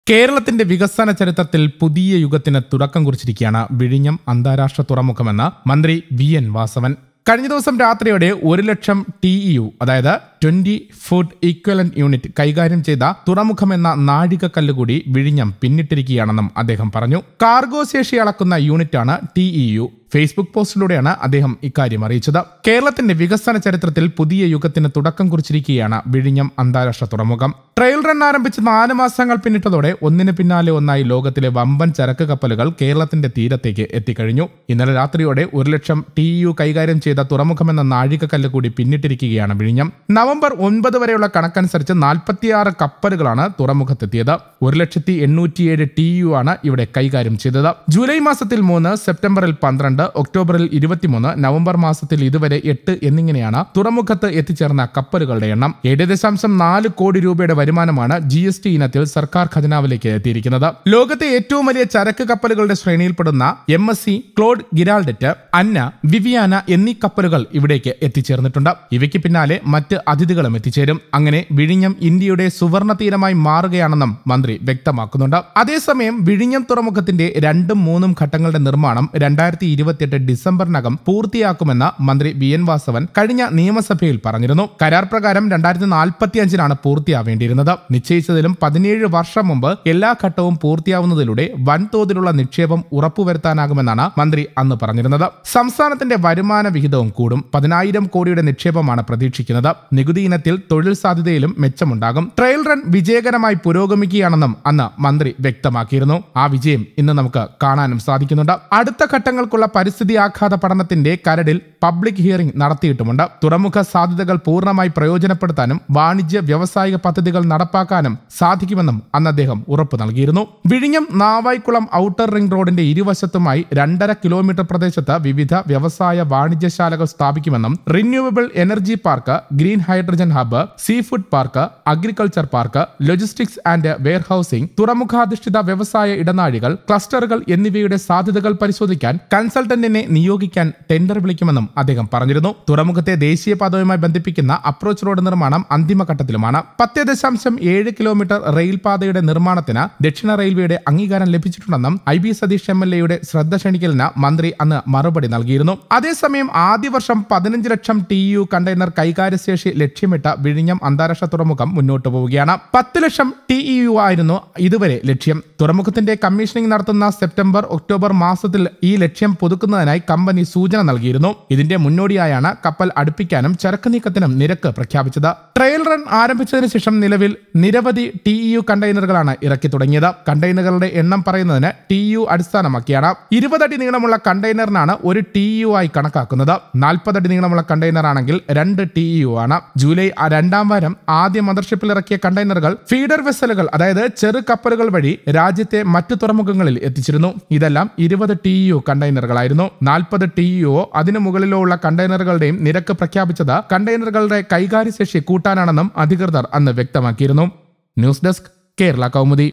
കേരളത്തിന്റെ വികസന ചരിത്രത്തിൽ പുതിയ യുഗത്തിന് തുടക്കം കുറിച്ചിരിക്കുകയാണ് വിഴിഞ്ഞം അന്താരാഷ്ട്ര തുറമുഖമെന്ന് മന്ത്രി വി എൻ വാസവൻ കഴിഞ്ഞ ദിവസം രാത്രിയോടെ ഒരു ലക്ഷം ടി യു അതായത് ട്വന്റി ഫുഡ് ഈക്വലന്റ് യൂണിറ്റ് കൈകാര്യം ചെയ്ത തുറമുഖമെന്ന നാഴികക്കല്ല് കൂടി വിഴിഞ്ഞം പിന്നിട്ടിരിക്കുകയാണെന്നും അദ്ദേഹം പറഞ്ഞു കാർഗോ ശേഷി അളക്കുന്ന യൂണിറ്റാണ് ടി ഇ യു ഫേസ്ബുക്ക് പോസ്റ്റിലൂടെയാണ് അദ്ദേഹം ഇക്കാര്യം അറിയിച്ചത് കേരളത്തിന്റെ വികസന ചരിത്രത്തിൽ പുതിയ യുഗത്തിന് തുടക്കം കുറിച്ചിരിക്കുകയാണ് വിഴിഞ്ഞം അന്താരാഷ്ട്ര തുറമുഖം ട്രയൽ റൺ ആരംഭിച്ച് നാല് മാസങ്ങൾ പിന്നിട്ടതോടെ ഒന്നിന് പിന്നാലെ ഒന്നായി ലോകത്തിലെ വമ്പൻ ചരക്ക് കപ്പലുകൾ കേരളത്തിന്റെ തീരത്തേക്ക് എത്തിക്കഴിഞ്ഞു ഇന്നലെ രാത്രിയോടെ ഒരു ലക്ഷം ടി യു കൈകാര്യം ചെയ്ത തുറമുഖമെന്ന നാഴികക്കല്ല് കൂടി പിന്നിട്ടിരിക്കുകയാണ് വിഴിഞ്ഞം നവംബർ ഒൻപത് വരെയുള്ള കണക്കനുസരിച്ച് നാൽപ്പത്തിയാറ് കപ്പലുകളാണ് തുറമുഖത്തെത്തിയത് ഒരു ലക്ഷത്തി എണ്ണൂറ്റിയേഴ് ടി യു ആണ് ഇവിടെ കൈകാര്യം ചെയ്തത് ജൂലൈ മാസത്തിൽ മൂന്ന് സെപ്റ്റംബറിൽ പന്ത്രണ്ട് ഒക്ടോബറിൽ ഇരുപത്തിമൂന്ന് നവംബർ മാസത്തിൽ ഇതുവരെ എട്ട് എന്നിങ്ങനെയാണ് തുറമുഖത്ത് എത്തിച്ചേർന്ന കപ്പലുകളുടെ എണ്ണം ഏഴ് ദശാംശം നാല് കോടി രൂപയുടെ വരുമാനമാണ് ജി എസ് ടി ഇനത്തിൽ സർക്കാർ ഖജനാവിലേക്ക് എത്തിയിരിക്കുന്നത് ലോകത്തെ ഏറ്റവും വലിയ ചരക്ക് കപ്പലുകളുടെ ശ്രേണിയിൽപ്പെടുന്ന M S C Claude Girardet Anna Viviana എന്നീ കപ്പലുകൾ ഇവിടേക്ക് എത്തിച്ചേർന്നിട്ടുണ്ട് ഇവയ്ക്ക് പിന്നാലെ മറ്റ് അതിഥികളും എത്തിച്ചേരും അങ്ങനെ വിഴിഞ്ഞം ഇന്ത്യയുടെ സുവർണ തീരമായി മാറുകയാണെന്നും മന്ത്രി വ്യക്തമാക്കുന്നുണ്ട് അതേസമയം വിഴിഞ്ഞം തുറമുഖത്തിന്റെ രണ്ടും മൂന്നും ഘട്ടങ്ങളുടെ നിർമ്മാണം രണ്ടായിരത്തി ഇരുപത്തിയെട്ട് ഡിസംബറിനകം പൂർത്തിയാക്കുമെന്ന് മന്ത്രി വി എൻ വാസവൻ കഴിഞ്ഞ നിയമസഭയിൽ പറഞ്ഞിരുന്നു കരാർ പ്രകാരം രണ്ടായിരത്തി നാൽപ്പത്തി അഞ്ചിനാണ് പൂർത്തിയാവേണ്ടിയിരുന്നത് നിശ്ചയിച്ചതിലും പതിനേഴ് വർഷം മുമ്പ് എല്ലാ ഘട്ടവും പൂർത്തിയാവുന്നതിലൂടെ വൻതോതിലുള്ള നിക്ഷേപം ഉറപ്പുവരുത്താനാകുമെന്നാണ് മന്ത്രി അന്ന് പറഞ്ഞിരുന്നത് സംസ്ഥാനത്തിന്റെ വരുമാന വിഹിതവും കൂടും പതിനായിരം കോടിയുടെ നിക്ഷേപമാണ് പ്രതീക്ഷിക്കുന്നത് നികുതി ഇനത്തിൽ തൊഴിൽ സാധ്യതയിലും മെച്ചമുണ്ടാകും ട്രയൽ റൺ വിജയകരമായി പുരോഗമിക്കുകയാണെന്നും അന്ന് മന്ത്രി വ്യക്തമാക്കിയിരുന്നു ആ വിജയം ഇന്ന് നമുക്ക് കാണാനും സാധിക്കുന്നുണ്ട് അടുത്ത ഘട്ടങ്ങൾക്കുള്ള പരിസ്ഥിതി ആഘാത പഠനത്തിന്റെ കരടിൽ പബ്ലിക് ഹിയറിംഗ് നടത്തിയിട്ടുമുണ്ട് തുറമുഖ സാധ്യതകൾ പൂർണ്ണമായി പ്രയോജനപ്പെടുത്താനും വാണിജ്യ വ്യാവസായിക പദ്ധതികൾ നടപ്പാക്കാനും സാധിക്കുമെന്നും അന്ന് അദ്ദേഹം ഉറപ്പു നൽകിയിരുന്നു വിഴിഞ്ഞം നാവായിക്കുളം ഔട്ടർ റിംഗ് റോഡിന്റെ ഇരുവശത്തുമായി രണ്ടര കിലോമീറ്റർ പ്രദേശത്ത് വിവിധ വ്യവസായ വാണിജ്യശാലകൾ സ്ഥാപിക്കുമെന്നും renewable energy park green hydrogen hub seafood park agriculture park logistics and warehousing തുറമുഖാധിഷ്ഠിത വ്യവസായ ഇടനാഴികൾ ക്ലസ്റ്ററുകൾ എന്നിവയുടെ സാധ്യതകൾ പരിശോധിക്കാൻ കൺസൾട്ടന്റിനെ നിയോഗിക്കാൻ ടെൻഡർ വിളിക്കുമെന്നും അദ്ദേഹം പറഞ്ഞിരുന്നു തുറമുഖത്തെ ദേശീയപാതയുമായി ബന്ധിപ്പിക്കുന്ന അപ്രോച്ച് റോഡ് നിർമ്മാണം അന്തിമഘട്ടത്തിലുമാണ് പത്ത് ദശാംശം ഏഴ് കിലോമീറ്റർ റെയിൽപാതയുടെ നിർമ്മാണത്തിന് ദക്ഷിണ റെയിൽവേയുടെ അംഗീകാരം ലഭിച്ചിട്ടുണ്ടെന്നും I B Satheesh M L എയുടെ ശ്രദ്ധ ക്ഷണിക്കലിന് മന്ത്രി അന്ന് മറുപടി നൽകിയിരുന്നു അതേസമയം ആദ്യ വർഷം പതിനഞ്ച് ലക്ഷം ടി യു കണ്ടെയ്നർ കൈകാര്യശേഷി ലക്ഷ്യമിട്ട് വിഴിഞ്ഞം അന്താരാഷ്ട്ര തുറമുഖം മുന്നോട്ട് പോവുകയാണ് പത്ത് ലക്ഷം ടി യു ആയിരുന്നു ഇതുവരെ ലക്ഷ്യം തുറമുഖത്തിന്റെ കമ്മീഷനിംഗ് നടത്തുന്ന സെപ്റ്റംബർ ഒക്ടോബർ മാസത്തിൽ ഈ ലക്ഷ്യം പുതുക്കുന്നതിനായി കമ്പനി സൂചന നൽകിയിരുന്നു ഇതിന്റെ മുന്നോടിയായാണ് കപ്പൽ അടുപ്പിക്കാനും ചരക്ക് നീക്കത്തിനും നിരക്ക് പ്രഖ്യാപിച്ചത് ട്രയൽ റൺ ആരംഭിച്ചതിന് ശേഷം നിലവിൽ നിരവധി ടി യു കണ്ടെയ്നറുകളാണ് ഇറക്കി തുടങ്ങിയത് കണ്ടെയ്നറുകളുടെ എണ്ണം പറയുന്നതിന് ടി യു അടിസ്ഥാനമാക്കിയാണ് ഇരുപതടി നീളമുള്ള കണ്ടെയ്നറിനാണ് ഒരു ടി യു ആയി കണക്കാക്കുന്നത് നാൽപ്പതടി നീളമുള്ള കണ്ടെയ്നർ ആണെങ്കിൽ രണ്ട് ടി യു ആണ് ജൂലൈ ആ രണ്ടാം വാരം ആദ്യ മദർഷിപ്പിൽ ഇറക്കിയ കണ്ടെയ്നറുകൾ ഫീഡർ വെസലുകൾ അതായത് ചെറു കപ്പലുകൾ വഴി രാജ്യത്തെ മറ്റു തുറമുഖങ്ങളിൽ എത്തിച്ചിരുന്നു ഇതെല്ലാം ഇരുപത് ടി യു കണ്ടെയ്നറുകളായിരുന്നു നാൽപ്പത് ടി യു അതിനു മുകളിലോ ഉള്ള കണ്ടെയ്നറുകളുടെയും നിരക്ക് പ്രഖ്യാപിച്ചത് കണ്ടെയ്നറുകളുടെ കൈകാര്യശേഷി കൂട്ടാനാണെന്നും അധികൃതർ അന്ന് വ്യക്തമാക്കിയിരുന്നു ന്യൂസ് ഡെസ്ക് കേരള കൗമുദി